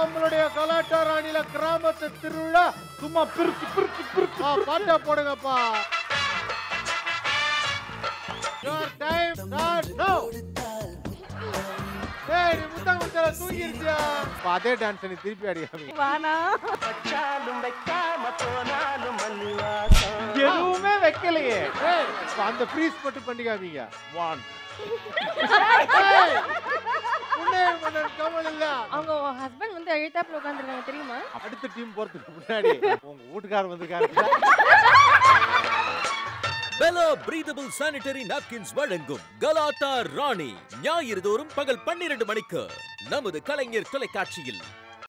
நம்மளுடைய கலாட்டா ராணில கிராமத்து திருவிழா சும்மா பிரிச்சு பிரிச்சு பிரிச்சு பாட்டா போடுங்கப்பா Your time starts now. ஏய் நீ முத்தா முத்தா தூங்கிருச்சியா அப்ப அதே டான்ஸ் நீ திருப்பி அடிக்காம வானா எதுவுமே வைக்கலையே ஏய், இப்ப அந்த ஃப்ரீஸ் மட்டும் பண்ணிக்காதீங்க ஒன் மன்னர் கமல் இல்ல அவங்க ஹஸ்பண்ட் வந்து எழுத்தாப்புல உட்காந்துருக்காங்க தெரியுமா அடுத்த டீம் போறதுக்கு முன்னாடி உங்க வீட்டுக்காரர் வந்திருக்காரு பெலா பிரீதபிள் சானிட்டரி நாப்கின்ஸ் வழங்கும் கலாட்டா ராணி ஞாயிறு தோறும் பகல் பன்னிரண்டு மணிக்கு நமது கலைஞர் தொலைக்காட்சியில்